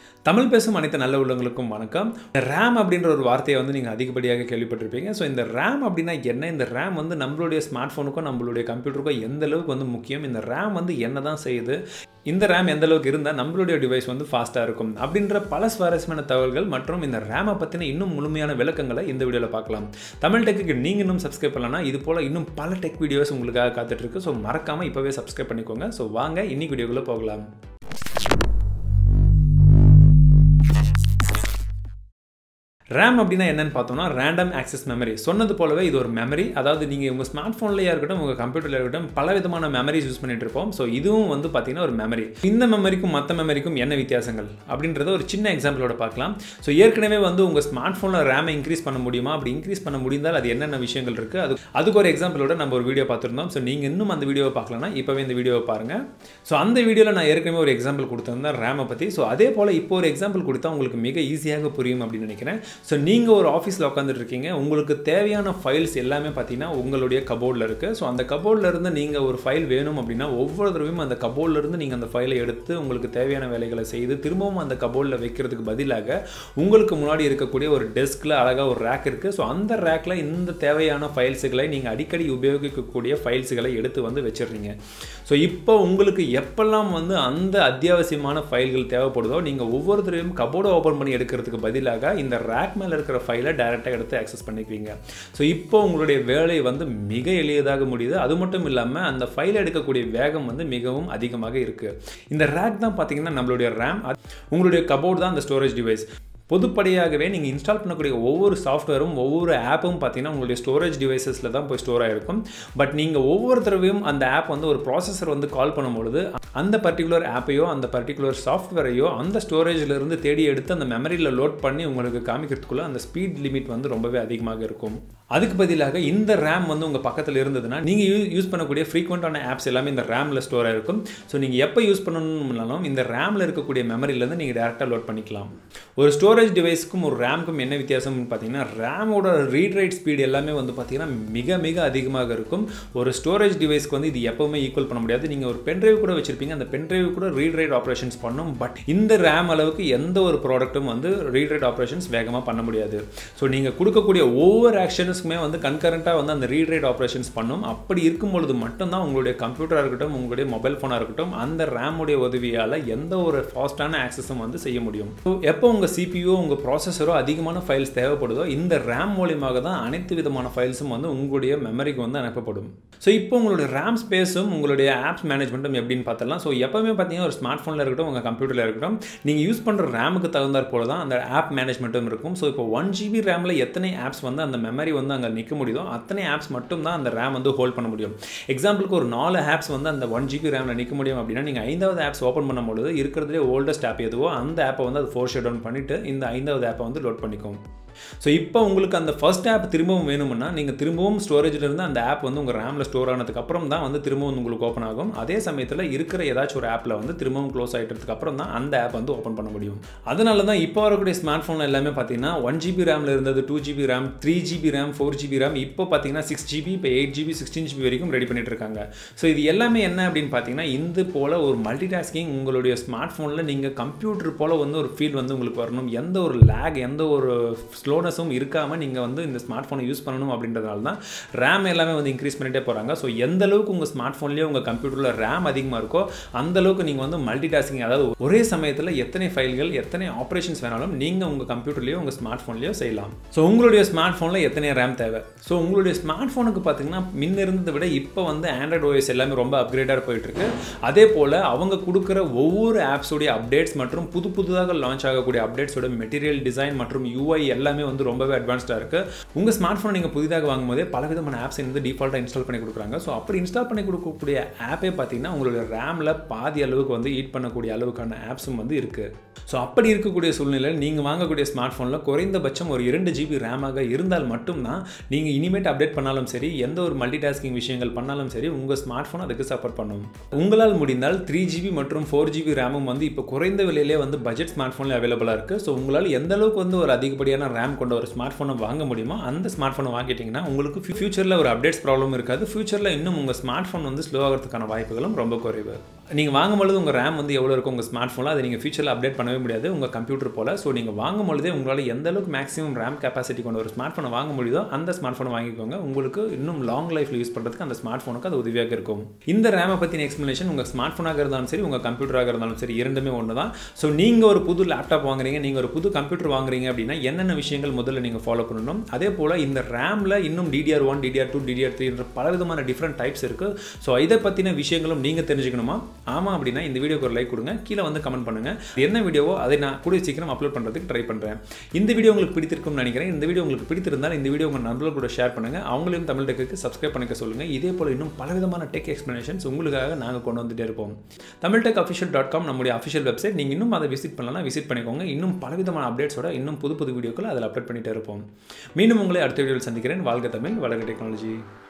தமிழ் பேசும் அனைத்து நல்ல உள்ளவங்களுக்கும் வணக்கம் ரேம் அப்படின்ற ஒரு வார்த்தையை வந்து நீங்கள் அதிகப்படியாக கேள்விப்பட்டிருப்பீங்க ஸோ இந்த ரேம் அப்படின்னா என்ன இந்த ரேம் வந்து நம்மளுடைய ஸ்மார்ட் ஃபோனுக்கும் நம்மளுடைய கம்ப்யூட்டருக்கும் எந்த அளவுக்கு வந்து முக்கியம் இந்த ரேம் வந்து என்ன தான் செய்யுது இந்த ரேம் எந்த அளவுக்கு இருந்தால் நம்மளுடைய டிவைஸ் வந்து ஃபாஸ்ட்டாக இருக்கும் அப்படின்ற பல சுவாரஸ்யமான தகவல்கள் மற்றும் இந்த ரேமை பற்றின இன்னும் முழுமையான விளக்கங்களை இந்த வீடியோவில் பார்க்கலாம் தமிழ் டெக்குக்கு நீங்கள் இன்னும் சப்ஸ்கிரைப் பண்ணலன்னா இது போல் இன்னும் பல டெக் வீடியோஸ் உங்களுக்காக காத்துட்ருக்கு ஸோ மறக்காமல் இப்போவே சப்ஸ்கிரைப் பண்ணிக்கோங்க ஸோ வாங்க இன்னைக்கு வீடியோக்குள்ளே போகலாம் ரேம் அப்படின்னா என்னன்னு பார்த்தோம்னா ரேண்டம் ஆக்சஸ் மெமரி சொன்னது போலவே இது ஒரு மெமரி அதாவது நீங்கள் உங்கள் ஸ்மார்ட் ஃபோன்லேயே இருக்கட்டும் உங்கள் கம்ப்யூட்டரில் இருக்கட்டும் பல விதமான மெமரிஸ் யூஸ் பண்ணிட்டு இருப்போம் ஸோ இதுவும் வந்து பார்த்தீங்கன்னா ஒரு மெமரி இந்த மெமரிக்கும் மற்ற மெமரிக்கும் என்ன வித்தியாசங்கள் அப்படின்றத ஒரு சின்ன எக்ஸாம்பிளோட பார்க்கலாம் ஸோ ஏற்கனவே வந்து உங்கள் ஸ்மார்ட் ஃபோனில் ரேமை இன்க்ரீஸ் பண்ண முடியுமா அப்படி இன்க்ரீஸ் பண்ண முடிந்தால் அது என்னென்ன விஷயங்கள் இருக்குது அது அதுக்கு ஒரு எக்ஸாம்பிளோட நம்ம ஒரு வீடியோ பார்த்துருந்தோம் ஸோ நீங்கள் இன்னும் அந்த வீடியோவை பார்க்கலன்னா இப்போவே இந்த வீடியோவை பாருங்கள் ஸோ அந்த வீடியோவில் நான் ஏற்கனவே ஒரு எக்ஸாம்பிள் கொடுத்துருந்தேன் ரேமை பற்றி ஸோ அதே போல் இப்போ ஒரு எக்ஸாம்பிள் கொடுத்தா உங்களுக்கு மிக ஈஸியாக புரியும் அப்படின்னு நினைக்கிறேன் ஸோ நீங்கள் ஒரு ஆஃபீஸில் உட்காந்துட்டு இருக்கீங்க உங்களுக்கு தேவையான ஃபைல்ஸ் எல்லாமே பார்த்தீங்கன்னா உங்களுடைய கபோர்டில் இருக்குது ஸோ அந்த கபோர்டில் இருந்து நீங்கள் ஒரு ஃபைல் வேணும் அப்படின்னா ஒவ்வொரு தடவையும் அந்த கபோர்டில் இருந்து நீங்கள் அந்த ஃபைலை எடுத்து உங்களுக்கு தேவையான வேலைகளை செய்து திரும்பவும் அந்த கபோர்டில் வைக்கிறதுக்கு பதிலாக உங்களுக்கு முன்னாடி இருக்கக்கூடிய ஒரு டெஸ்கில் அழகாக ஒரு ரேக் இருக்குது ஸோ அந்த ரேக்கில் இந்த தேவையான ஃபைல்ஸுகளை நீங்கள் அடிக்கடி உபயோகிக்கக்கூடிய ஃபைல்ஸுகளை எடுத்து வந்து வச்சிடுறீங்க ஸோ இப்போ உங்களுக்கு எப்பெல்லாம் வந்து அந்த அத்தியாவசியமான ஃபைல்கள் தேவைப்படுதோ நீங்கள் ஒவ்வொரு தடவையும் கபோர்டை ஓப்பன் பண்ணி எடுக்கிறதுக்கு பதிலாக இந்த ரேக் மேலே இருக்கிற ஃபைலை டைரெக்டாக எடுத்து ஆக்சஸ் பண்ணிக்குவீங்க ஸோ இப்போ உங்களுடைய வேலை வந்து மிக எளியதாக முடியுது அது மட்டும் இல்லாமல் அந்த ஃபைல் எடுக்கக்கூடிய வேகம் வந்து மிகவும் அதிகமாக இருக்குது இந்த ரேக் தான் பார்த்தீங்கன்னா நம்மளுடைய ரேம் உங்களுடைய கபோர்டு தான் அந்த ஸ்டோரேஜ் டிவைஸ் பொதுப்படியாகவே நீங்கள் இன்ஸ்டால் பண்ணக்கூடிய ஒவ்வொரு சாஃப்ட்வேரும் ஒவ்வொரு ஆப்பும் பார்த்தீங்கன்னா உங்களுடைய ஸ்டோரேஜ் டிவைசஸில் தான் போய் ஸ்டோர் ஆகிருக்கும் பட் நீங்கள் ஒவ்வொரு தடவையும் அந்த ஆப் வந்து ஒரு ப்ராசஸர் வந்து கால் பண்ணும்பொழுது அந்த பர்டிகுலர் ஆப்பையோ அந்த பர்டிகுலர் சாஃப்ட்வேரையோ அந்த ஸ்டோரேஜில் இருந்து தேடி எடுத்து அந்த மெமரியில் லோட் பண்ணி உங்களுக்கு காமிக்கிறதுக்குள்ள அந்த ஸ்பீட் லிமிட் வந்து ரொம்பவே அதிகமாக இருக்கும் அதுக்கு பதிலாக இந்த ரேம் வந்து உங்கள் பக்கத்தில் இருந்ததுன்னா நீங்கள் யூ யூஸ் பண்ணக்கூடிய ஃப்ரீக்வெண்ட்டான ஆப்ஸ் எல்லாமே இந்த ரேமில் ஸ்டோர் ஆகிருக்கும் ஸோ நீங்கள் எப்போ யூஸ் பண்ணணும்னாலும் இந்த ரேமில் இருக்கக்கூடிய மெமரியிலேருந்து நீங்கள் டேரெக்டாக லோட் பண்ணிக்கலாம் ஒரு ஸ்டோரேஜ் டிவைஸ்க்கும் ஒரு ரேமுக்கும் என்ன வித்தியாசம்னு பார்த்தீங்கன்னா ரேமோட ரீட் ரைட் ஸ்பீடு எல்லாமே வந்து பார்த்தீங்கன்னா மிக மிக அதிகமாக இருக்கும் ஒரு ஸ்டோரேஜ் டிவைஸ்க்கு வந்து இது எப்போவுமே ஈக்குவல் பண்ண முடியாது நீங்கள் ஒரு பென்ட்ரைவ் கூட வச்சிருப்பீங்க அந்த பென்ட்ரைவ் கூட ரீட் ரைட் ஆப்ரேஷன்ஸ் பண்ணும் பட் இந்த ரேம் அளவுக்கு எந்த ஒரு ப்ராடக்ட்டும் வந்து ரீட் ரைட் ஆப்ரேஷன்ஸ் வேகமாக பண்ண முடியாது ஸோ நீங்கள் கொடுக்கக்கூடிய ஒவ்வொரு ஆக்ஷன்ஸுக்குமே வந்து கன்கரண்ட்டாக வந்து அந்த ரீட் ரைட் ஆப்ரேஷன்ஸ் பண்ணும் அப்படி இருக்கும் பொழுது மட்டும்தான் உங்களுடைய கம்ப்யூட்டராக இருக்கட்டும் உங்களுடைய மொபைல் ஃபோனாக இருக்கட்டும் அந்த ரேமுடைய உதவியால் எந்த ஒரு ஃபாஸ்ட்டான ஆக்சஸும் வந்து செய்ய முடியும் ஸோ எப்போ உங்கள் சிபியோ உங்கள் ப்ராசஸரோ அதிகமான ஃபைல்ஸ் தேவைப்படுதோ இந்த ரேம் மூலியமாக தான் அனைத்து விதமான ஃபைல்ஸும் வந்து உங்களுடைய மெமரிக்கு வந்து அனுப்பப்படும் ஸோ இப்போ உங்களுடைய ரேம் ஸ்பேஸும் உங்களுடைய ஆப்ஸ் மேனேஜ்மெண்ட்டும் எப்படின்னு பார்த்தலாம் ஸோ எப்போவுமே பார்த்தீங்கன்னா ஒரு ஸ்மார்ட் ஃபோனில் இருக்கட்டும் உங்கள் கம்ப்யூட்டரில் இருக்கட்டும் நீங்கள் யூஸ் பண்ணுற ரேமுக்கு தகுந்தாற் போல தான் அந்த ஆப் மேனேஜ்மெண்ட்டும் இருக்கும் ஸோ இப்போ ஒன் ஜிபி ரேமில் எத்தனை ஆப்ஸ் வந்து அந்த மெமரி வந்து அங்கே நிற்க முடியுதோ அத்தனை ஆப்ஸ் மட்டும் தான் அந்த ரேம் வந்து ஹோல்ட் பண்ண முடியும் எக்ஸாம்பிளுக்கு ஒரு நாலு ஆப்ஸ் வந்து அந்த ஒன் ஜிபி ரேமில் நிற்க முடியும் அப்படின்னா நீங்கள் ஐந்தாவது ஆப்ஸ் ஓப்பன் பண்ணும்பொழுது இருக்கிறதுலே ஓல்டஸ்ட் ஆப் எதுவோ அந்த ஆப்பை வந்து அது ஃபோர் ஷட் டவுன் பண்ணிவிட்டு இந்த ஐந்தாவது ஆப்பை வந்து லோட் பண்ணிக்கும் ஸோ இப்போ உங்களுக்கு அந்த ஃபஸ்ட் ஆப் திரும்பவும் வேணும்னா நீங்கள் திரும்பவும் ஸ்டோரேஜில் இருந்து அந்த ஆப் வந்து உங்கள் ரேமில் ஸ்டோர் ஆனதுக்கு அப்புறம் தான் வந்து திரும்பவும் உங்களுக்கு ஓப்பன் ஆகும் அதே சமயத்தில் இருக்கிற ஏதாச்சும் ஒரு ஆப்பில் வந்து திரும்பவும் க்ளோஸ் ஆகிட்டதுக்கு அப்புறம் தான் அந்த ஆப் வந்து ஓப்பன் பண்ண முடியும் அதனால தான் இப்போ வரக்கூடிய ஸ்மார்ட் ஃபோன் எல்லாமே பார்த்தீங்கன்னா ஒன் ஜிபி ரேமில் இருந்தது two GB RAM three GB RAM four GB RAM இப்போ பார்த்தீங்கன்னா சிக்ஸ் ஜிபி இப்போ எயிட் ஜிபி சிக்ஸ்டீன் ஜிபி வரைக்கும் ரெடி பண்ணிட்டு இருக்காங்க ஸோ இது எல்லாமே என்ன அப்படின்னு பார்த்தீங்கன்னா இந்த போல் ஒரு மல்டி டாஸ்கிங் உங்களுடைய ஸ்மார்ட் ஃபோனில் நீங்கள் கம்ப்யூட்டர் போல் வந்து ஒரு ஃபீல் வந்து உங்களுக்கு வரணும் எந்த ஒரு லேக் எந்த ஒரு ஸ்லோனஸும் இருக்காமல் நீங்கள் வந்து இந்த ஸ்மார்ட் ஃபோனை யூஸ் பண்ணணும் அப்படின்றதுனால தான் ரேம் எல்லாமே வந்து இன்க்ரீஸ் பண்ணிட்டே போகிறாங்க ஸோ எந்த அளவுக்கு உங்கள் ஸ்மார்ட் ஃபோன்லேயே உங்கள் கம்ப்யூட்டரில் ரேம் அதிகமாக இருக்கோ அந்த அளவுக்கு நீங்கள் வந்து மல்டி டாஸ்கிங் அதாவது ஒரே சமயத்தில் எத்தனை ஃபைல்கள் எத்தனை ஆப்ரேஷன்ஸ் வேணாலும் நீங்கள் உங்கள் கம்ப்யூட்டர்லேயோ உங்கள் ஸ்மார்ட் ஃபோன்லேயோ செய்யலாம் ஸோ உங்களுடைய ஸ்மார்ட் ஃபோனில் எத்தனை ரேம் தேவை ஸோ உங்களுடைய ஸ்மார்ட் ஃபோனுக்கு பார்த்தீங்கன்னா முன்ன இருந்ததை விட இப்போ வந்து ஆண்ட்ராய்டு ஓஎஸ் எல்லாமே ரொம்ப அப்கிரேடாக போயிட்டுருக்கு அதே போல் அவங்க கொடுக்குற ஒவ்வொரு ஆப்ஸோடைய அப்டேட்ஸ் மற்றும் புது புதுதாக லான்ச் ஆகக்கூடிய அப்டேட்ஸோட மெட்டீரியல் டிசைன் மற்றும் யூஐ எல்லாமே வந்து ரொம்பவே அட்வான்ஸ்டாக இருக்குது உங்கள் ஸ்மார்ட் ஃபோன் நீங்கள் புதிதாக வாங்கும்போதே பல விதமான ஆப்ஸ் வந்து டிஃபால்ட்டாக இன்ஸ்டால் பண்ணி கொடுக்குறாங்க ஸோ அப்படி இன்ஸ்டால் பண்ணி கொடுக்கக்கூடிய ஆப்பே பார்த்தீங்கன்னா உங்களுடைய ரேமில் பாதி அளவுக்கு வந்து ஈட் பண்ணக்கூடிய அளவுக்கான ஆப்ஸும் வந்து இருக்குது ஸோ அப்படி இருக்கக்கூடிய சூழ்நிலையில் நீங்கள் வாங்கக்கூடிய ஸ்மார்ட் ஃபோனில் குறைந்தபட்சம் ஒரு இரண்டு ஜிபி ரேமாக இருந்தால் மட்டும்தான் நீங்கள் இனிமேட் அப்டேட் பண்ணாலும் சரி எந்த ஒரு மல்டி டாஸ்கிங் விஷயங்கள் பண்ணாலும் சரி உங்கள் ஸ்மார்ட் ஃபோன் அதுக்கு சப்போர்ட் பண்ணும் உங்களால் முடிந்தால் த்ரீ ஜிபி மற்றும் ஃபோர் ஜிபி ரேமும் வந்து இப்போ குறைந்த விலையிலே வந்து பட்ஜெட் ஸ்மார்ட் ஃபோனில் அவைலபிளாக இருக்குது ஸோ உங்களால் எந்த அளவுக்கு வந்து ஒரு அதிகப்படியான ரேம் கொண்ட ஒரு ஸ்மார்ட் ஃபோனை வாங்க முடியுமோ அந்த ஸ்மார்ட் ஃபோனை வாங்கிட்டீங்கன்னா உங்களுக்கு ஃபியூச்சரில் ஒரு அப்டேட்ஸ் ப்ராப்ளம் இருக்காது ஃபியூச்சரில் இன்னும் உங்கள் ஸ்மார்ட் ஃபோன் வந்து ஸ்லோ ஆகிறதுக்கான வாய்ப்புகளும் ரொம்ப குறைவு நீங்கள் வாங்கும்பொழுது உங்கள் ரேம் வந்து எவ்வளோ இருக்கும் உங்கள் ஸ்மார்ட் ஃபோனில் அதை நீங்கள் ஃபியூச்சரில் அப்டேட் பண்ணவே முடியாது உங்கள் கம்ப்யூட்டர் போல் ஸோ நீங்கள் வாங்கும் பொழுதே உங்களால் எந்த அளவுக்கு மேக்ஸிமம் ரேம் கெப்பாசிட்டி கொண்ட ஒரு ஸ்மார்ட் ஃபோனை வாங்க முடியுதோ அந்த ஸ்மார்ட் ஃபோனை வாங்கிக்கோங்க உங்களுக்கு இன்னும் லாங் லைஃப்பில் யூஸ் பண்ணுறதுக்கு அந்த ஸ்மார்ட் ஃபோனுக்கு அது உதவியாக இருக்கும் இந்த ரேமை பற்றின எக்ஸ்ப்ளனேஷன் உங்கள் ஸ்மார்ட் ஃபோனாக இருந்தாலும் சரி உங்கள் கம்ப்யூட்டராக இருந்தாலும் சரி இரண்டுமே ஒன்று தான் ஸோ நீங்கள் ஒரு புது லேப்டாப் வாங்குறீங்க நீங்கள் ஒரு புது கம்ப்யூட்டர் வாங்குறீங்க அப்படின்னா என்னென்ன விஷயங்கள் முதல்ல நீங்கள் ஃபாலோ பண்ணணும் அதே போல் இந்த ரேமில் இன்னும் DDR one DDR two DDR three பல விதமான டிஃப்ரெண்ட் டைப்ஸ் இருக்குது ஸோ இதை பற்றின விஷயங்களும் நீங்கள் தெரிஞ்சுக்கணுமா ஆமாம் அப்படின்னா இந்த வீடியோக்கு ஒரு லைக் கொடுங்க கீழே வந்து கமெண்ட் பண்ணுங்கள் என்ன வீடியோவோ அதை நான் கூடிய சீக்கிரம் அப்லோட் பண்ணுறதுக்கு ட்ரை பண்ணுறேன் இந்த வீடியோ உங்களுக்கு பிடித்திருக்கும்னு நினைக்கிறேன் இந்த வீடியோ உங்களுக்கு பிடித்திருந்தால் இந்த வீடியோ உங்கள் நண்பர்கள் கூட ஷேர் பண்ணுங்கள் அவங்களையும் தமிழ் டெக்குக்கு சப்ஸ்கிரைப் பண்ணிக்க சொல்லுங்கள் இதே போல் இன்னும் பலவிதமான டெக் எக்ஸ்ப்ளனேஷன்ஸ் உங்களுக்காக நாங்கள் கொண்டு வந்துட்டே இருப்போம் Tamil tech official dot com நம்முடைய அஃபிஷியல் வெப்சைட் நீங்கள் இன்னும் அதை விசிட் பண்ணலாம் விசிட் பண்ணிக்கோங்க இன்னும் பலவிதமான அப்டேட்ஸோட இன்னும் புது புது வீடியோக்கள் அதில் அப்லோட் பண்ணிட்டே இருப்போம் மீண்டும் உங்களை அடுத்த வீடியோவில் சந்திக்கிறேன் வாழ்க தமிழ் வளர்க டெக்னாலஜி